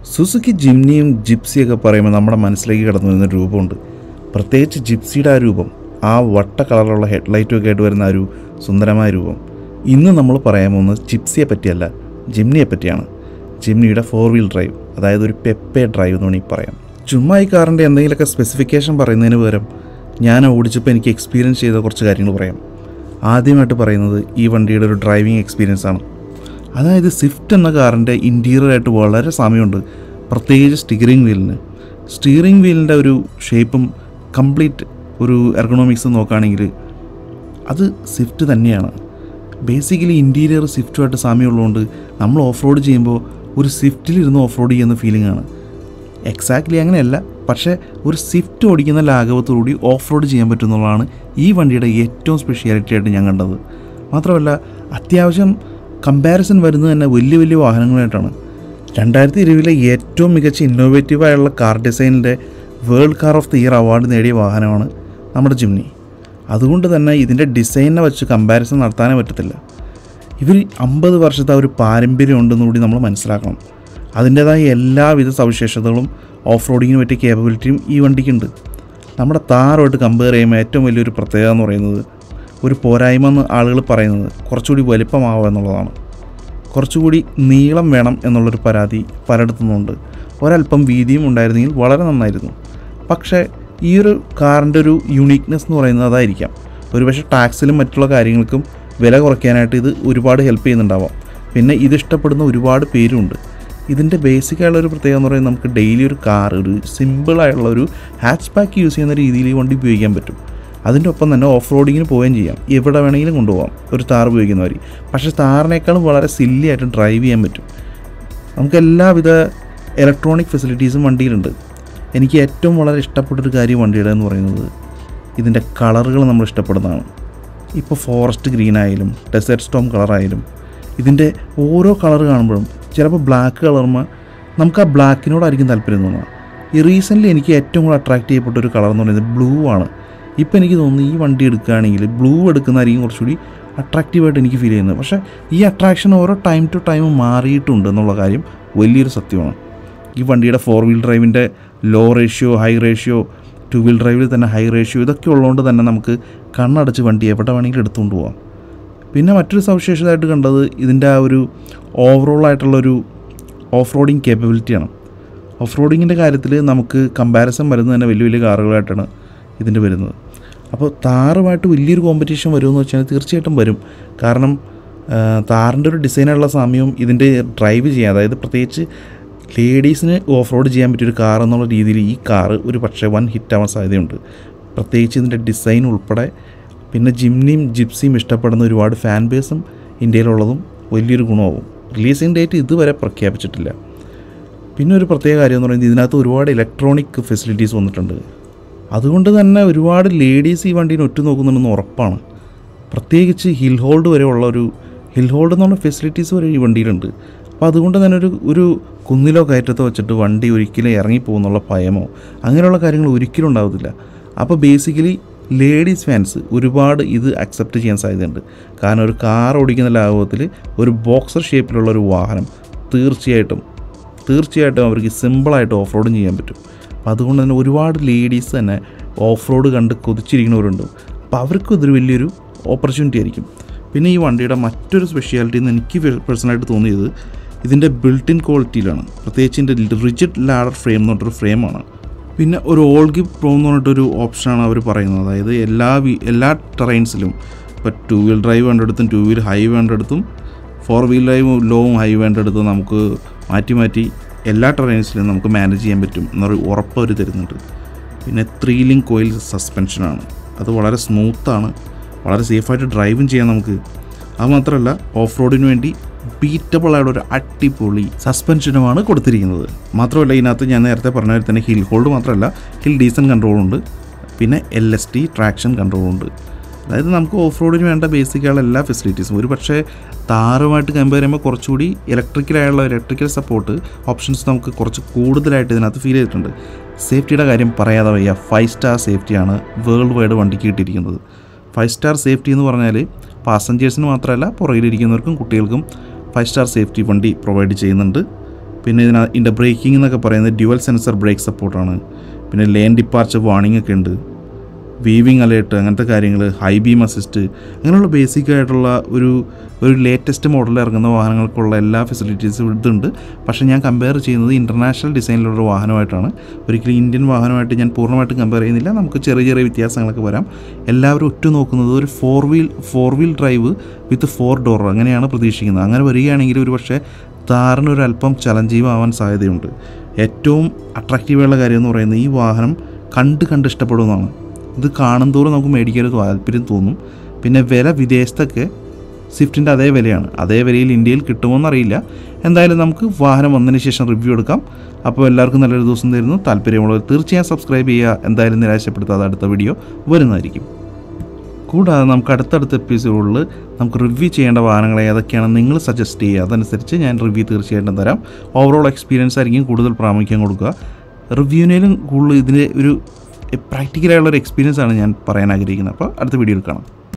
Suzuki ജിംനിയും ജിപ്സിയൊക്കെ പറയുമ്പോൾ നമ്മുടെ മനസ്സിലേക്ക് കടന്നു വരുന്ന ഒരു രൂപമുണ്ട് പ്രത്യേകിച്ച് ജിപ്സിയുടെ ആ രൂപം ആ വട്ട കളറുള്ള ഹെഡ്ലൈറ്റും ഒക്കെ ആയിട്ട് വരുന്ന ആ ഒരു സുന്ദരമായ രൂപം ഇന്ന് നമ്മൾ പറയാൻ പോകുന്നത് ജിപ്സിയെ പറ്റിയല്ല ജിംനിയെ പറ്റിയാണ് ജിംനിയുടെ ഫോർ വീൽ ഡ്രൈവ് അതായത് ഒരു പെപ്പെ ഡ്രൈവ് എന്ന് വേണമെങ്കിൽ പറയാം ചുമ്മാ ഈ കാറിൻ്റെ എന്തെങ്കിലുമൊക്കെ സ്പെസിഫിക്കേഷൻ പറയുന്നതിന് പകരം ഞാൻ ഓടിച്ചപ്പോൾ എനിക്ക് എക്സ്പീരിയൻസ് ചെയ്ത കുറച്ച് കാര്യങ്ങൾ പറയാം ആദ്യമായിട്ട് പറയുന്നത് ഈ വണ്ടിയുടെ ഒരു ഡ്രൈവിംഗ് എക്സ്പീരിയൻസ് ആണ് അതായത് സ്വിഫ്റ്റ് എന്ന കാറിൻ്റെ ഇൻറ്റീരിയറായിട്ട് വളരെ സാമ്യമുണ്ട് പ്രത്യേകിച്ച് സ്റ്റിയറിംഗ് വീലിന് സ്റ്റിയറിംഗ് വീലിൻ്റെ ഒരു ഷേപ്പും കംപ്ലീറ്റ് ഒരു എർഗണോമിക്സ് നോക്കുകയാണെങ്കിൽ അത് സ്വിഫ്റ്റ് തന്നെയാണ് ബേസിക്കലി ഇൻറ്റീരിയർ സ്വിഫ്റ്റുമായിട്ട് സാമ്യമുള്ളതുകൊണ്ട് നമ്മൾ ഓഫ് റോഡ് ചെയ്യുമ്പോൾ ഒരു സ്വിഫ്റ്റിലിരുന്ന് ഓഫ് റോഡ് ചെയ്യുന്ന ഫീലിംഗ് ആണ് എക്സാക്ട്ലി അങ്ങനെയല്ല പക്ഷേ ഒരു സ്വിഫ്റ്റ് ഓടിക്കുന്ന ലാഘവത്തോടുകൂടി ഓഫ് റോഡ് ചെയ്യാൻ പറ്റുന്നതാണ് ഈ വണ്ടിയുടെ ഏറ്റവും സ്പെഷ്യാലിറ്റി ആയിട്ട് ഞാൻ കണ്ടത് മാത്രമല്ല അത്യാവശ്യം കമ്പാരിസൺ വരുന്നത് തന്നെ വലിയ വലിയ വാഹനങ്ങളായിട്ടാണ് രണ്ടായിരത്തി ഇരുപതിലെ ഏറ്റവും മികച്ച ഇന്നോവേറ്റീവായുള്ള കാർ ഡിസൈനിൻ്റെ world car of the year award നേടിയ വാഹനമാണ് നമ്മുടെ ജിംനി അതുകൊണ്ട് തന്നെ ഇതിൻ്റെ ഡിസൈനിനെ വെച്ച് കമ്പാരിസൺ നടത്താനേ പറ്റത്തില്ല ഇവർ അമ്പത് വർഷത്തെ ആ ഒരു പാരമ്പര്യം ഉണ്ടെന്ന് കൂടി നമ്മൾ മനസ്സിലാക്കണം അതിൻ്റേതായ എല്ലാവിധ സവിശേഷതകളും ഓഫ് റോഡിങ്ങിന് പറ്റിയ കേപ്പബിലിറ്റിയും ഈ വണ്ടിക്കുണ്ട് നമ്മുടെ താറുമായിട്ട് കമ്പയർ ചെയ്യുമ്പോൾ ഏറ്റവും വലിയൊരു പ്രത്യേകത എന്ന് പറയുന്നത് ഒരു പോരായ്മ എന്ന് ആളുകൾ പറയുന്നത് കുറച്ചുകൂടി വലിപ്പമാവുക എന്നുള്ളതാണ് കുറച്ചുകൂടി നീളം വേണം എന്നുള്ളൊരു പരാതി പലയിടത്തുനിന്നുണ്ട് ഒരല്പം വീതിയും ഉണ്ടായിരുന്നെങ്കിൽ വളരെ നന്നായിരുന്നു പക്ഷേ ഈ ഒരു കാറിൻ്റെ ഒരു യുണീക്നെസ് എന്ന് പറയുന്നത് അതായിരിക്കാം ഒരുപക്ഷെ ടാക്സിലും മറ്റുള്ള കാര്യങ്ങൾക്കും വില കുറയ്ക്കാനായിട്ട് ഇത് ഒരുപാട് ഹെൽപ്പ് ചെയ്യുന്നുണ്ടാവാം പിന്നെ ഇത് ഇഷ്ടപ്പെടുന്ന ഒരുപാട് പേരുണ്ട് ഇതിൻ്റെ ബേസിക് ആയുള്ള ഒരു പ്രത്യേകത എന്ന് പറയുന്നത് നമുക്ക് ഡെയിലി ഒരു കാർ ഒരു സിമ്പിളായുള്ള ഒരു ഹാച്ച് പാക്ക് യൂസ് ചെയ്യുന്ന രീതിയിൽ ഈ വണ്ടി ഉപയോഗിക്കാൻ പറ്റും അതിൻ്റെ ഒപ്പം തന്നെ ഓഫ് റോഡിങ്ങിന് പോവുകയും ചെയ്യാം എവിടെ വേണമെങ്കിലും കൊണ്ടുപോകാം ഒരു താർ ഉപയോഗിക്കുന്നവർ പക്ഷേ താറിനേക്കാളും വളരെ സില്ലി ആയിട്ട് ഡ്രൈവ് ചെയ്യാൻ പറ്റും നമുക്ക് എല്ലാവിധ ഇലക്ട്രോണിക് ഫെസിലിറ്റീസും വണ്ടിയിലുണ്ട് എനിക്ക് ഏറ്റവും വളരെ ഇഷ്ടപ്പെട്ടൊരു കാര്യം വണ്ടിയുടെ എന്ന് പറയുന്നത് ഇതിൻ്റെ കളറുകൾ നമ്മൾ ഇഷ്ടപ്പെടുന്നതാണ് ഇപ്പോൾ ഫോറസ്റ്റ് ഗ്രീൻ ആയാലും ഡെസേർട്ട് സ്റ്റോം കളറായാലും ഇതിൻ്റെ ഓരോ കളർ കാണുമ്പോഴും ചിലപ്പോൾ ബ്ലാക്ക് കളറുമ്പോൾ നമുക്ക് ആ ബ്ലാക്കിനോടായിരിക്കും താല്പര്യം തോന്നുക ഈ റീസെൻ്റ്ലി എനിക്ക് ഏറ്റവും കൂടുതൽ അട്രാക്ട് ചെയ്യപ്പെട്ട ഒരു കളർ എന്ന് പറയുന്നത് ബ്ലൂ ആണ് ഇപ്പോൾ എനിക്ക് തോന്നുന്നു ഈ വണ്ടി എടുക്കുകയാണെങ്കിൽ ബ്ലൂ എടുക്കുന്നതായിരിക്കും കുറച്ചുകൂടി അട്രാക്റ്റീവായിട്ട് എനിക്ക് ഫീൽ ചെയ്യുന്നത് പക്ഷേ ഈ അട്രാക്ഷൻ ഓരോ ടൈം ടു ടൈം മാറിയിട്ടുണ്ട് എന്നുള്ള കാര്യം വലിയൊരു സത്യമാണ് ഈ വണ്ടിയുടെ ഫോർ വീൽ ഡ്രൈവിൻ്റെ low ratio high ratio two wheel ഡ്രൈവിൽ തന്നെ ഹൈ റേഷ്യോ ഇതൊക്കെ ഉള്ളതുകൊണ്ട് തന്നെ നമുക്ക് കണ്ണടച്ച് വണ്ടി എവിടെ വേണമെങ്കിലും എടുത്തുകൊണ്ട് പോകാം പിന്നെ മറ്റൊരു സവിശേഷതയായിട്ട് കണ്ടത് ഇതിൻ്റെ ആ ഒരു ഓവറോൾ ആയിട്ടുള്ളൊരു ഓഫ് റോഡിങ് കേപ്പബിലിറ്റിയാണ് ഓഫ് റോഡിങ്ങിൻ്റെ കാര്യത്തിൽ നമുക്ക് കമ്പാരിസൺ വരുന്നത് തന്നെ വലിയ വലിയ കാറുകളായിട്ടാണ് ഇതിൻ്റെ വരുന്നത് അപ്പോൾ താറുമായിട്ട് വലിയൊരു കോമ്പറ്റീഷൻ വരുമെന്ന് വെച്ചാൽ തീർച്ചയായിട്ടും വരും കാരണം ആ, താറിൻ്റെ ഒരു ഡിസൈനുള്ള സാമ്യവും ഇതിൻ്റെ ഡ്രൈവ് ചെയ്യാൻ അതായത് പ്രത്യേകിച്ച് ലേഡീസിന് ഓഫ് റോഡ് ചെയ്യാൻ പറ്റിയൊരു കാർ എന്നുള്ള രീതിയിൽ ഈ കാറ് ഒരു പക്ഷേ വൺ ഹിറ്റ് ആവാൻ സാധ്യതയുണ്ട് പ്രത്യേകിച്ച് ഇതിൻ്റെ ഡിസൈൻ ഉൾപ്പെടെ പിന്നെ ജിംനിയും ജിപ്സിയും ഇഷ്ടപ്പെടുന്ന ഒരുപാട് ഫാൻ ബേസും ഇന്ത്യയിലുള്ളതും വലിയൊരു ഗുണമാവും റിലീസിംഗ് ഡേറ്റ് ഇതുവരെ പ്രഖ്യാപിച്ചിട്ടില്ല പിന്നെ ഒരു പ്രത്യേക കാര്യം എന്ന് പറയുന്നത് ഇതിനകത്ത് ഒരുപാട് ഇലക്ട്രോണിക് ഫെസിലിറ്റീസ് വന്നിട്ടുണ്ട് അതുകൊണ്ട് തന്നെ ഒരുപാട് ലേഡീസ് ഈ വണ്ടീനെ ഒറ്റ നോക്കുന്നുണ്ടെന്ന് ഉറപ്പാണ് പ്രത്യേകിച്ച് ഹിൽ ഹോൾഡ് വരെ ഉള്ള ഒരു ഹിൽ ഹോൾഡ് എന്നുള്ള ഫെസിലിറ്റീസ് വരെ ഈ വണ്ടിയിലുണ്ട് അപ്പോൾ അതുകൊണ്ട് തന്നെ ഒരു ഒരു കുന്നിലോ കയറ്റത്തോ വെച്ചിട്ട് വണ്ടി ഒരിക്കലും ഇറങ്ങിപ്പോകുന്നുള്ള ഭയമോ അങ്ങനെയുള്ള കാര്യങ്ങൾ ഒരിക്കലും ഉണ്ടാവത്തില്ല അപ്പോൾ ബേസിക്കലി ലേഡീസ് ഫാൻസ് ഒരുപാട് ഇത് അക്സെപ്റ്റ് ചെയ്യാൻ സാധ്യതയുണ്ട് കാരണം ഒരു കാർ ഓടിക്കുന്ന ലാഘവത്തിൽ ഒരു ബോക്സർ ഷേപ്പിലുള്ള ഒരു വാഹനം തീർച്ചയായിട്ടും തീർച്ചയായിട്ടും അവർക്ക് സിമ്പിളായിട്ട് ഓഫ് റോഡും ചെയ്യാൻ പറ്റും അപ്പം അതുകൊണ്ട് തന്നെ ഒരുപാട് ലേഡീസ് തന്നെ ഓഫ് റോഡ് കണ്ട് കൊതിച്ചിരിക്കുന്നവരുണ്ട് അപ്പോൾ അവർക്കും ഇതൊരു വലിയൊരു ഓപ്പർച്യൂണിറ്റി ആയിരിക്കും പിന്നെ ഈ വണ്ടിയുടെ മറ്റൊരു സ്പെഷ്യാലിറ്റി എന്ന് എനിക്ക് പേഴ്സണലായിട്ട് തോന്നിയത് ഇതിൻ്റെ ബിൽട്ട് ഇൻ ക്വാളിറ്റിയിലാണ് പ്രത്യേകിച്ച് ഇതിൻ്റെ റിജിഡ് ലാഡർ ഫ്രെയിം എന്ന് പറഞ്ഞിട്ടൊരു ഫ്രെയിമാണ് പിന്നെ ഒരു ഓൾ ഗിഫ് പ്രോ എന്ന് പറഞ്ഞിട്ടൊരു ഓപ്ഷനാണ് അവർ പറയുന്നത് അതായത് എല്ലാ വി എല്ലാ ടെറൈൻസിലും ഇപ്പോൾ ടു വീൽ ഡ്രൈവ് വേണ്ടിടത്തും ടു വീൽ ഹൈ വേണ്ടിടത്തും ഫോർ വീൽ ഡ്രൈവ് ലോവും ഹൈ വേണ്ടിടത്തും നമുക്ക് മാറ്റി മാറ്റി എല്ലാ ടെറൈൻസിലും നമുക്ക് മാനേജ് ചെയ്യാൻ പറ്റും എന്നൊരു ഉറപ്പ് അവർ തരുന്നുണ്ട് പിന്നെ ത്രീ ലിങ്ക് കോയിൽ സസ്പെൻഷനാണ് അത് വളരെ സ്മൂത്താണ് വളരെ സേഫായിട്ട് ഡ്രൈവും ചെയ്യാം നമുക്ക് അത് മാത്രമല്ല ഓഫ് റോഡിന് വേണ്ടി ബീറ്റബിൾ ആയുള്ള ഒരു അടിപൊളി സസ്പെൻഷനുമാണ് കൊടുത്തിരിക്കുന്നത് മാത്രമല്ല ഇതിനകത്ത് ഞാൻ നേരത്തെ പറഞ്ഞ പോലെ തന്നെ ഹിൽ ഹോൾഡ് മാത്രമല്ല ഹിൽ ഡീസൻ കൺട്രോളുണ്ട് പിന്നെ എൽ എസ് ടി ട്രാക്ഷൻ കൺട്രോളുണ്ട് അതായത് നമുക്ക് ഓഫ് റോഡിന് വേണ്ട ബേസിക്കായുള്ള എല്ലാ ഫെസിലിറ്റീസും ഒരു പക്ഷേ താറുമായിട്ട് കമ്പയർ ചെയ്യുമ്പോൾ കുറച്ചുകൂടി ഇലക്ട്രിക്കലായുള്ള ഇലക്ട്രിക്കൽ സപ്പോർട്ട് ഓപ്ഷൻസ് നമുക്ക് കുറച്ച് കൂടുതലായിട്ട് ഇതിനകത്ത് ഫീൽ ചെയ്തിട്ടുണ്ട് സേഫ്റ്റിയുടെ കാര്യം പറയാതെ വയ്യ ഫൈവ് സ്റ്റാർ സേഫ്റ്റിയാണ് വേൾഡ് വൈഡ് വണ്ടിക്ക് കിട്ടിയിരിക്കുന്നത് ഫൈവ് സ്റ്റാർ സേഫ്റ്റി എന്ന് പറഞ്ഞാൽ പാസഞ്ചേഴ്സിന് മാത്രമല്ല പുറകിലിരിക്കുന്നവർക്കും കുട്ടികൾക്കും ഫൈവ് സ്റ്റാർ സേഫ്റ്റി വണ്ടി പ്രൊവൈഡ് ചെയ്യുന്നുണ്ട് പിന്നെ ഇതിന ഇതിൻ്റെ ബ്രേക്കിംഗ് എന്നൊക്കെ പറയുന്നത് ഡ്യുവൽ സെൻസർ ബ്രേക്ക് സപ്പോർട്ടാണ് പിന്നെ ലെയിൻ ഡിപ്പാർച്ചർ വാണിംഗ് ഒക്കെ ഉണ്ട് വീവിങ് അലേർട്ട് അങ്ങനത്തെ കാര്യങ്ങൾ ഹൈ ബീം അസിസ്റ്റ് അങ്ങനെയുള്ള ബേസിക് ആയിട്ടുള്ള ഒരു ഒരു ലേറ്റസ്റ്റ് മോഡലിൽ ഇറങ്ങുന്ന വാഹനങ്ങൾക്കുള്ള എല്ലാ ഫെസിലിറ്റീസും ഇതുണ്ട് പക്ഷേ ഞാൻ കമ്പയർ ചെയ്യുന്നത് ഇൻ്റർനാഷണൽ ഡിസൈനിലുള്ള വാഹനമായിട്ടാണ് ഒരിക്കലും ഇന്ത്യൻ വാഹനമായിട്ട് ഞാൻ പൂർണ്ണമായിട്ടും കമ്പയർ ചെയ്യുന്നില്ല നമുക്ക് ചെറിയ ചെറിയ വ്യത്യാസങ്ങളൊക്കെ വരാം എല്ലാവരും ഒറ്റ നോക്കുന്നത് ഒരു four wheel four wheel drive with four door അങ്ങനെയാണ് പ്രതീക്ഷിക്കുന്നത് അങ്ങനെ വരികയാണെങ്കിൽ ഒരു പക്ഷേ താറിന് ഒരു അല്പം ചലഞ്ചീവ് ആവാൻ സാധ്യതയുണ്ട് ഏറ്റവും അട്രാക്റ്റീവായുള്ള കാര്യം എന്ന് പറയുന്നത് ഈ വാഹനം കണ്ട് കണ്ട് ഇഷ്ടപ്പെടുന്നതാണ് ഇത് കാണുന്തോറും നമുക്ക് മേടിക്കാൻ ഒരു താല്പര്യം തോന്നും പിന്നെ വില വിദേശത്തൊക്കെ സ്വിഫ്റ്റിൻ്റെ അതേ വിലയാണ് അതേ വിലയിൽ ഇന്ത്യയിൽ കിട്ടുമോയെന്നറിയില്ല എന്തായാലും നമുക്ക് വാഹനം വന്നതിന് ശേഷം റിവ്യൂ എടുക്കാം അപ്പോൾ എല്ലാവർക്കും നല്ലൊരു ദിവസം തരുന്നു താല്പര്യമുള്ളവർ തീർച്ചയായും സബ്സ്ക്രൈബ് ചെയ്യുക എന്തായാലും നിരാശപ്പെടുത്താതെ അടുത്ത വീഡിയോ വരുന്നതായിരിക്കും കൂടാതെ നമുക്ക് അടുത്തടുത്ത എപ്പിസോഡിൽ നമുക്ക് റിവ്യൂ ചെയ്യേണ്ട വാഹനങ്ങൾ ഏതൊക്കെയാണെന്ന് നിങ്ങൾ സജസ്റ്റ് ചെയ്യുക അതനുസരിച്ച് ഞാൻ റിവ്യൂ തീർച്ചയായിട്ടും തരാം ഓവറോൾ എക്സ്പീരിയൻസ് ആയിരിക്കും കൂടുതൽ പ്രാമുഖ്യം കൊടുക്കുക റിവ്യൂവിനേലും കൂടുതൽ ഇതിൻ്റെ ഒരു പ്രാക്ടിക്കലായുള്ള ഒരു എക്സ്പീരിയൻസ് ആണ് ഞാൻ പറയാൻ ആഗ്രഹിക്കുന്നത് അപ്പോൾ അടുത്ത വീഡിയോയിൽ കാണാം